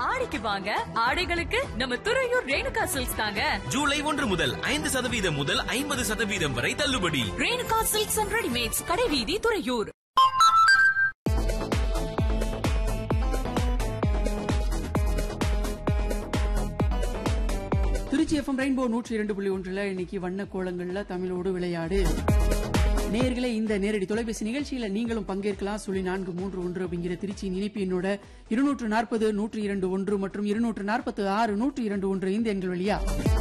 ஆடிக்கு வாங்க ஆடைகளுக்கு நம்ம துறையூர் ரேணுகா சில்க்ஸ் தாங்க ஜூலை ஒன்று முதல் ஐந்து சதவீதம் முதல் ஐம்பது சதவீதம் வரை தள்ளுபடி ரேணுகா சில்க்ஸ் அண்ட் ரெடிமேட்ஸ் கடைவீதி துறையூர் திருச்சி எஃப்எம் ரெயின்போ நூற்றி இரண்டு புள்ளி ஒன்றுல இன்னைக்கு வண்ண கோலங்கள்ல தமிழோடு விளையாடு நேயர்களே இந்த நேரடி தொலைபேசி நிகழ்ச்சியில நீங்களும் பங்கேற்கலாம் சொல்லி நான்கு மூன்று ஒன்று அப்படிங்கிற திருச்சியின் இணைப்பு என்னோட இருநூற்று நாற்பது நூற்றி இரண்டு ஒன்று மற்றும் இருநூற்று நாற்பத்து ஆறு நூற்றி இரண்டு ஒன்று இந்த எண்கள் வழியா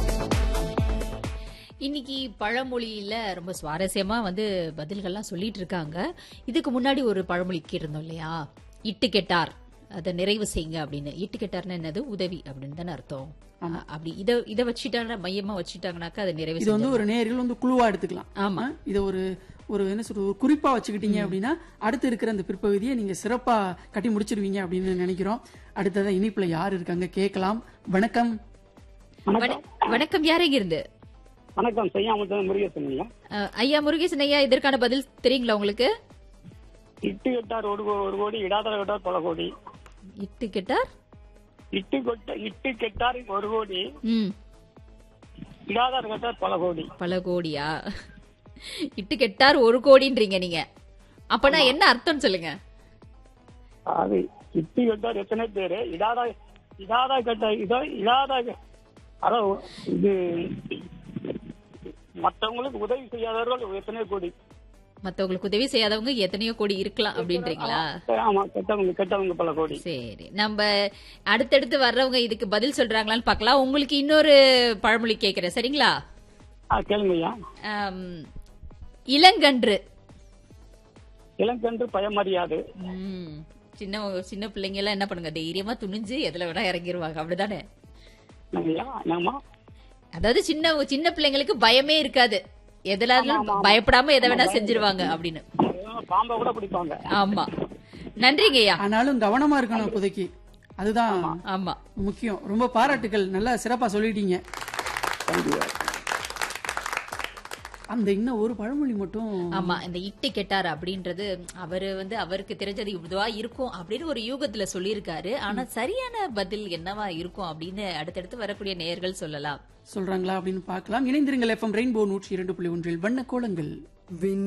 இன்னைக்கு பழமொழியில ரொம்ப சுவாரஸ்யமா வந்து பதில்கள்லாம் சொல்லிட்டு இருக்காங்க இதுக்கு முன்னாடி ஒரு பழமொழி கேட்டிருந்தோம் இல்லையா இட்டு கெட்டார் அதை நிறைவு செய்யுங்க அப்படின்னு இட்டு கெட்டார்னா என்னது உதவி அப்படின்னு தானே அர்த்தம் அப்படி இத இத வச்சுட்டாங்க மையமா வச்சுட்டாங்கனாக்கா அதை நிறைவு இது வந்து செஞ்சு ஒரு நேயர்கள் வந்து குழுவா எடுத்துக்கலாம் ஆமா. ஆ, இத ஒரு ஒரு என்ன சொல்றது ஒரு குறிப்பா வச்சுக்கிட்டீங்க அப்படின்னா அடுத்து இருக்கிற அந்த பிற்பகுதியை நீங்க சிறப்பா கட்டி முடிச்சிருவீங்க அப்படின்னு நினைக்கிறோம் அடுத்ததா இனிப்புல யார் இருக்காங்க கேட்கலாம் வணக்கம் வண- வணக்கம் யாரங்க இருந்து வணக்கம் செய்யாமத்தன் முருகேசன் ஐயா அஹ், ஐயா முருகேசன் ஐயா இதற்கான பதில் தெரியுங்களா உங்களுக்கு இட்டு கெட்டார் ஒரு கோ- ஒரு கோடி இடாதர கெட்டார் பல கோடி இட்டு கெட்டார் இட்டு கொட்ட இட்டு கெட்டார் ஒரு கோடி ம் இடாதார் கெட்டார் பல கோடி பல கோடியா இட்டு கெட்டார் ஒரு கோடின்றீங்க நீங்க அப்பனா என்ன அர்த்தம் சொல்லுங்க அது இட்டு கெட்டார் எத்தனை பேரு இடாதா இடாதா கெட்ட இதோ இடாதா கெ- அதான் இது மற்றவங்களுக்கு உதவி செய்யாதவர்கள் எத்தனை கோடி மத்தவங்களுக்கு உதவி செய்யாதவங்க எத்தனையோ கோடி இருக்கலாம் அப்படின்றீங்களா ஆமா கெட்டவங்க கெட்டவங்க பல கோடி சரி நம்ம அடுத்தடுத்து வர்றவங்க இதுக்கு பதில் சொல்றாங்களான்னு பார்க்கலாம் உங்களுக்கு இன்னொரு பழமொழி கேக்குறேன் சரிங்களா ஆ கேளுங்க ஐயா ஆம், இளங்கன்று இளங்கன்று பயமறியாது ம், சின்ன சின்ன பிள்ளைங்க எல்லாம் என்ன பண்ணுங்க தைரியமா துணிஞ்சு எதுல வேணா இறங்கிருவாங்க அப்படிதானே ஐயா என்னம்மா அதாவது சின்ன சின்ன பிள்ளைங்களுக்கு பயமே இருக்காது எதுலாலும் பயப்படாம எதை வேணா செஞ்சிருவாங்க அப்படின்னு பாம்பை கூட பிடிப்பாங்க ஆமா நன்றிங்க ஐயா ஆனாலும் கவனமா இருக்கணும் இப்போதைக்கு அதுதான் ஆமா முக்கியம் ரொம்ப பாராட்டுகள் நல்லா சிறப்பா சொல்லிட்டீங்க அந்த இன்னும் ஒரு பழமொழி மட்டும் ஆமா இந்த இட்டு கெட்டார் அப்படின்றது அவரு வந்து அவருக்கு தெரிஞ்சது இதுவா இருக்கும் அப்படின்னு ஒரு யூகத்துல சொல்லியிருக்காரு ஆனா சரியான பதில் என்னவா இருக்கும் அப்படின்னு அடுத்தடுத்து வரக்கூடிய நேயர்கள் சொல்லலாம் சொல்றாங்களா அப்படின்னு பார்க்கலாம் இணைந்திருங்கள் எஃப்எம் ரெயின்போ நூற்றி இரண்டு புள்ளி ஒன்றில் வண்ண கோலங்கள்